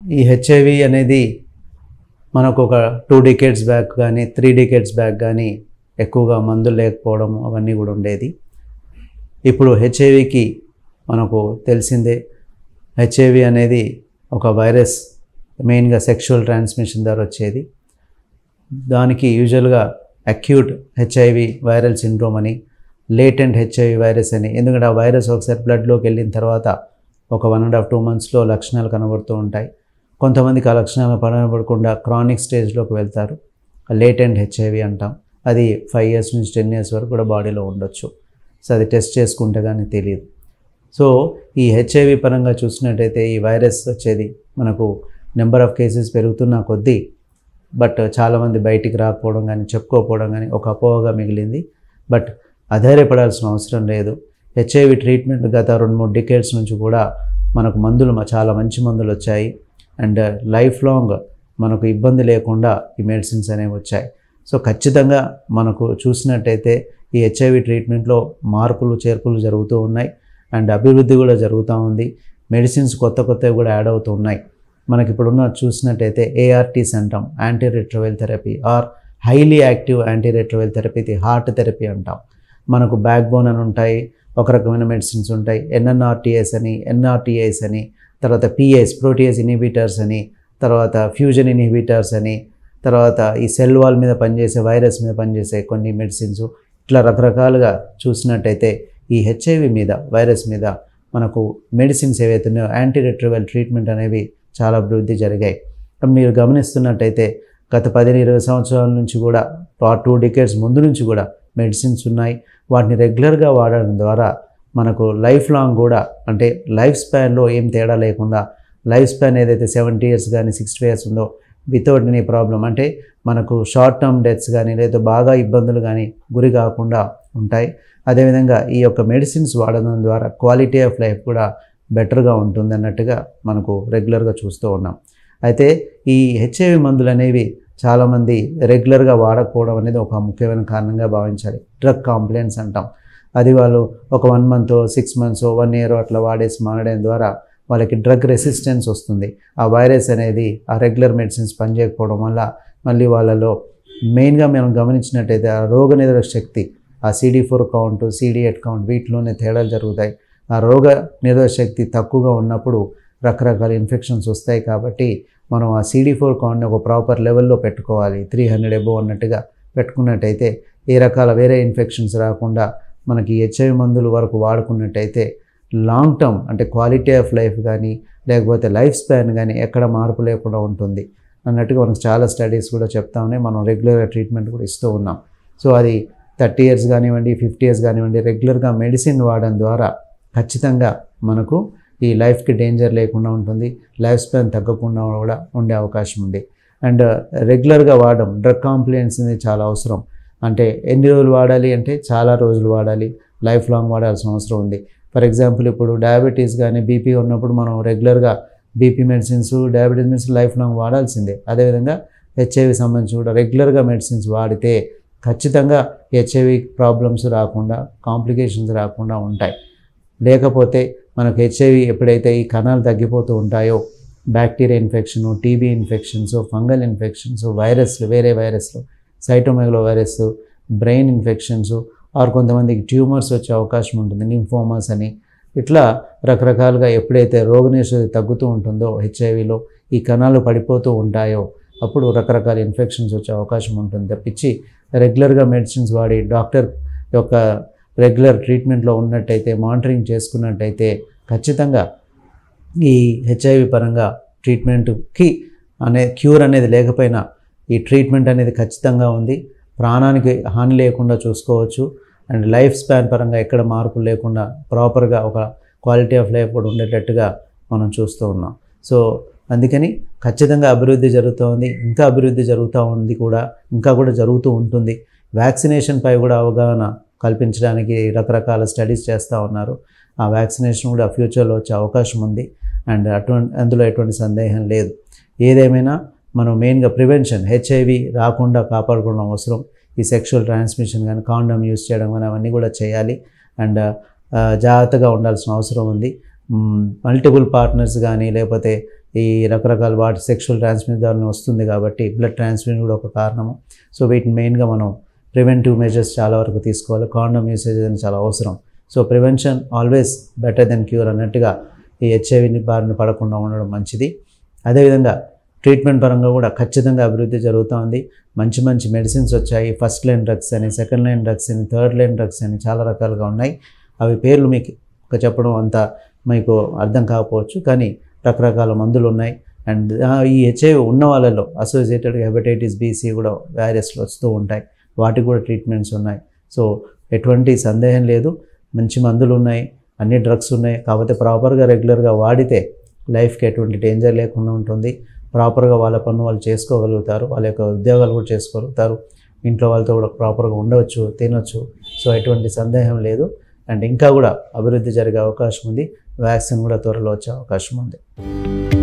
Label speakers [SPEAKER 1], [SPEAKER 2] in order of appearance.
[SPEAKER 1] ఈ హెచ్ఐవి అనేది మనకు ఒక టూ డికేట్స్ బ్యాక్ కానీ త్రీ డికేట్స్ బ్యాక్ కానీ ఎక్కువగా మందులు లేకపోవడం అవన్నీ కూడా ఉండేది ఇప్పుడు హెచ్ఐవికి మనకు తెలిసిందే హెచ్ఐవి అనేది ఒక వైరస్ మెయిన్గా సెక్షువల్ ట్రాన్స్మిషన్ ద్వారా వచ్చేది దానికి యూజువల్గా అక్యూట్ హెచ్ఐవి వైరల్ సిండ్రోమ్ అని లేటెంట్ హెచ్ఐవి వైరస్ అని ఎందుకంటే ఆ వైరస్ ఒకసారి బ్లడ్లోకి వెళ్ళిన తర్వాత ఒక వన్ అండ్ హాఫ్ టూ మంత్స్లో లక్షణాలు కనబడుతూ ఉంటాయి కొంతమందికి ఆ లక్షణాలు కనబడకుండా క్రానిక్ స్టేజ్లోకి వెళ్తారు లేటెంట్ హెచ్ఐవి అంటాం అది ఫైవ్ ఇయర్స్ నుంచి టెన్ ఇయర్స్ వరకు కూడా బాడీలో ఉండొచ్చు సో అది టెస్ట్ చేసుకుంటే కానీ తెలియదు సో ఈ హెచ్ఐవి పరంగా చూసినట్టయితే ఈ వైరస్ వచ్చేది మనకు నెంబర్ ఆఫ్ కేసెస్ పెరుగుతున్న కొద్దీ బట్ చాలామంది బయటికి రాకపోవడం కానీ చెప్పుకోకపోవడం కానీ ఒక అపోహగా మిగిలింది బట్ అధైర్యపడాల్సిన అవసరం లేదు హెచ్ఐవి ట్రీట్మెంట్ గత రెండు మూడు డికేట్స్ నుంచి కూడా మనకు మందులు మ- చాలా మంచి మందులు వచ్చాయి అండ్ లైఫ్ లాంగ్ మనకు ఇబ్బంది లేకుండా ఈ మెడిసిన్స్ అనేవి వచ్చాయి సో ఖచ్చితంగా మనకు చూసినట్టయితే ఈ హెచ్ఐవి ట్రీట్మెంట్లో మార్పులు చేర్పులు జరుగుతూ ఉన్నాయి అండ్ అభివృద్ధి కూడా జరుగుతూ ఉంది మెడిసిన్స్ కొత్త కొత్తవి కూడా యాడ్ అవుతూ ఉన్నాయి మనకి ఇప్పుడున్న చూసినట్టయితే ఏఆర్టీస్ అంటాం anti retroviral therapy or highly active anti retroviral therapy ఇది హార్ట్ థెరపీ అంటాం మనకు బ్యాక్ బోన్ అని ఉంటాయి ఒక రకమైన మెడిసిన్స్ ఉంటాయి ఎన్ఎన్ఆర్టీఎస్ అని ఎన్ఆర్టీఎస్ అని తర్వాత పిఎస్ ప్రోటీఎస్ ఇన్హిబిటర్స్ అని తర్వాత ఫ్యూజన్ ఇన్హిబిటర్స్ అని తర్వాత ఈ సెల్ వాల్ మీద పనిచేసే వైరస్ మీద పనిచేసే కొన్ని మెడిసిన్స్ ఇట్లా రకరకాలుగా చూసినట్టయితే ఈ హెచ్ఐవి మీద వైరస్ మీద మనకు మెడిసిన్స్ ఏవైతే ఉన్నాయో యాంటీ రెట్రోవెల్ ట్రీట్మెంట్ అనేవి చాలా అభివృద్ధి జరిగాయి మీరు గమనిస్తున్నట్టయితే గత పదిహేను ఇరవై సంవత్సరాల నుంచి కూడా ఆ టూ డికేట్స్ ముందు నుంచి కూడా మెడిసిన్స్ ఉన్నాయి వాటిని రెగ్యులర్గా వాడడం ద్వారా మనకు లైఫ్ లాంగ్ కూడా అంటే లైఫ్ స్పాన్లో ఏం తేడా లేకుండా లైఫ్ స్పాన్ ఏదైతే సెవెంటీ ఇయర్స్ కానీ సిక్స్టీ ఇయర్స్ ఉందో వితౌట్ ఎనీ ప్రాబ్లం అంటే మనకు షార్ట్ టర్మ్ డెత్స్ కానీ లేదా బాగా ఇబ్బందులు కానీ గురి కాకుండా ఉంటాయి అదేవిధంగా ఈ యొక్క మెడిసిన్స్ వాడడం ద్వారా క్వాలిటీ ఆఫ్ లైఫ్ కూడా బెటర్గా ఉంటుంది అన్నట్టుగా మనకు రెగ్యులర్గా చూస్తూ ఉన్నాం అయితే ఈ హెచ్ఐవి మందులు అనేవి చాలామంది రెగ్యులర్గా వాడకపోవడం అనేది ఒక ముఖ్యమైన కారణంగా భావించాలి డ్రగ్ కాంప్లైంట్స్ అంటాం అది వాళ్ళు ఒక one month six months one year అట్లా వాడేసి మానడం ద్వారా వాళ్ళకి డ్రగ్ రెసిస్టెన్స్ వస్తుంది ఆ వైరస్ అనేది ఆ రెగ్యులర్ మెడిసిన్స్ పనిచేయకపోవడం వల్ల మళ్ళీ వాళ్ళలో మెయిన్గా మనం గమనించినట్టయితే ఆ రోగనిరోధక శక్తి ఆ CD four count CD eight count వీటిలోనే తేడాలు జరుగుతాయి ఆ రోగ నిరోధక శక్తి తక్కువగా ఉన్నప్పుడు రకరకాల ఇన్ఫెక్షన్స్ వస్తాయి కాబట్టి మనం ఆ సిడి ఫోర్ కౌంట్ని ఒక ప్రాపర్ లెవెల్లో పెట్టుకోవాలి త్రీ హండ్రెడ్ ఎబో అన్నట్టుగా పెట్టుకున్నట్టయితే ఏ రకాల వేరే ఇన్ఫెక్షన్స్ రాకుండా మనకి హెచ్ఐవి మందులు వరకు వాడుకున్నట్టయితే లాంగ్ టర్మ్ అంటే క్వాలిటీ ఆఫ్ లైఫ్ కానీ లేకపోతే లైఫ్ స్పాన్ కానీ ఎక్కడ మార్పు లేకుండా ఉంటుంది అన్నట్టుగా మనకు చాలా స్టడీస్ కూడా చెప్తా ఉన్నాయి మనం రెగ్యులర్గా ట్రీట్మెంట్ కూడా ఇస్తూ ఉన్నాం సో అది థర్టీ ఇయర్స్ కానివ్వండి ఫిఫ్టీ ఇయర్స్ కానివ్వండి రెగ్యులర్గా మెడిసిన్ వాడడం ద్వారా ఖచ్చితంగా మనకు ఈ లైఫ్కి డేంజర్ లేకుండా ఉంటుంది లైఫ్ స్పాన్ తగ్గకుండా కూడా ఉండే అవకాశం ఉంది అండ్ రెగ్యులర్గా వాడడం డ్రగ్ కాంప్లైంట్స్ అనేది చాలా అవసరం అంటే ఎన్ని రోజులు వాడాలి అంటే చాలా రోజులు వాడాలి లైఫ్ లాంగ్ వాడాల్సిన అవసరం ఉంది ఫర్ ఎగ్జాంపుల్ ఇప్పుడు డయాబెటీస్ కానీ బీపీ ఉన్నప్పుడు మనం రెగ్యులర్గా BP medicines diabetes medicine life long వాడాల్సిందే అదేవిధంగా హెచ్ఐవి సంబంధించి కూడా రెగ్యులర్గా మెడిసిన్స్ వాడితే ఖచ్చితంగా హెచ్ఐవి ప్రాబ్లమ్స్ రాకుండా కాంప్లికేషన్స్ రాకుండా ఉంటాయి లేకపోతే మనకు హెచ్ఐవి ఎప్పుడైతే ఈ కణాలు తగ్గిపోతూ ఉంటాయో bacteria infection TB infections fungal infections వైరస్లు వేరే వైరస్లు cytomegalo virus brain infections or కొంతమందికి ట్యూమర్స్ వచ్చే అవకాశం ఉంటుంది నింఫోమాస్ అని ఇట్లా రకరకాలుగా ఎప్పుడైతే రోగనిరోధక తగ్గుతూ ఉంటుందో హెచ్ఐవిలో ఈ కణాలు పడిపోతూ ఉంటాయో అప్పుడు రకరకాల ఇన్ఫెక్షన్స్ వచ్చే అవకాశం ఉంటుంది తప్పించి రెగ్యులర్గా మెడిసిన్స్ వాడి డాక్టర్ యొక్క రెగ్యులర్ ట్రీట్మెంట్లో ఉన్నట్టయితే మానిటరింగ్ చేసుకున్నట్టయితే ఖచ్చితంగా ఈ హెచ్ఐవి పరంగా ట్రీట్మెంట్కి అనే క్యూర్ అనేది లేకపోయినా ఈ ట్రీట్మెంట్ అనేది ఖచ్చితంగా ఉంది ప్రాణానికి హాని లేకుండా చూసుకోవచ్చు అండ్ లైఫ్ స్పాన్ పరంగా ఎక్కడ మార్పు లేకుండా ప్రాపర్గా ఒక క్వాలిటీ ఆఫ్ లైఫ్ కూడా ఉండేటట్టుగా మనం చూస్తూ ఉన్నాం సో అందుకని ఖచ్చితంగా అభివృద్ధి జరుగుతూ ఉంది ఇంకా అభివృద్ధి జరుగుతూ ఉంది కూడా ఇంకా కూడా జరుగుతూ ఉంటుంది వ్యాక్సినేషన్ పై కూడా అవగాహన కల్పించడానికి రకరకాల స్టడీస్ చేస్తూ ఉన్నారు ఆ వ్యాక్సినేషన్ కూడా ఫ్యూచర్లో వచ్చే అవకాశం ఉంది అండ్ అటువంటి అందులో ఎటువంటి సందేహం లేదు ఏదేమైనా మనం మెయిన్గా ప్రివెన్షన్ హెచ్ఐవి రాకుండా కాపాడుకోవడం అవసరం ఈ సెక్షువల్ ట్రాన్స్మిషన్ కానీ కాండమ్ యూస్ చేయడం కానీ అవన్నీ కూడా చేయాలి అండ్ జాగ్రత్తగా ఉండాల్సిన అవసరం ఉంది మల్టిపుల్ పార్ట్నర్స్ కానీ లేకపోతే ఈ రకరకాల వాటి సెక్షువల్ ట్రాన్స్మిషన్ ద్వారా వస్తుంది కాబట్టి బ్లడ్ ట్రాన్స్మిషన్ కూడా ఒక కారణము సో వీటిని మెయిన్గా మనం ప్రివెంటివ్ మెజర్స్ చాలా వరకు తీసుకోవాలి కాండమ్ యూసేజ్ అనేది చాలా అవసరం so prevention always better than cure అన్నట్టుగా ఈ హెచ్ఐవిని బారిన పడకుండా ఉండడం మంచిది అదేవిధంగా ట్రీట్మెంట్ పరంగా కూడా ఖచ్చితంగా అభివృద్ధి జరుగుతోంది మంచి మంచి మెడిసిన్స్ వచ్చాయి ఫస్ట్ లైన్ డ్రగ్స్ అని సెకండ్ లైన్ డ్రగ్స్ అని థర్డ్ లైన్ డ్రగ్స్ అని చాలా రకాలుగా ఉన్నాయి అవి పేర్లు మీకు ఒక చెప్పడం అంత మీకు అర్థం కాకపోవచ్చు కానీ రకరకాల మందులు ఉన్నాయి అండ్ ఈ హెచ్ఐవి ఉన్న వాళ్ళలో అసోసియేటెడ్ హెపటైటిస్ బీసీ కూడా వైరస్లు వస్తూ ఉంటాయి వాటికి కూడా ట్రీట్మెంట్స్ ఉన్నాయి సో ఎటువంటి సందేహం లేదు మంచి మందులు ఉన్నాయి అన్ని డ్రగ్స్ ఉన్నాయి కాకపోతే ప్రాపర్గా రెగ్యులర్గా వాడితే లైఫ్కి ఎటువంటి డేంజర్ లేకుండా ఉంటుంది ప్రాపర్గా వాళ్ళ పన్ను వాళ్ళు చేసుకోగలుగుతారు వాళ్ళ యొక్క ఉద్యోగాలు కూడా చేసుకోగలుగుతారు ఇంట్లో వాళ్ళతో కూడా ప్రాపర్గా ఉండవచ్చు తినొచ్చు సో ఎటువంటి సందేహం లేదు అండ్ ఇంకా కూడా అభివృద్ధి జరిగే అవకాశం ఉంది వ్యాక్సిన్ కూడా త్వరలో వచ్చే అవకాశం ఉంది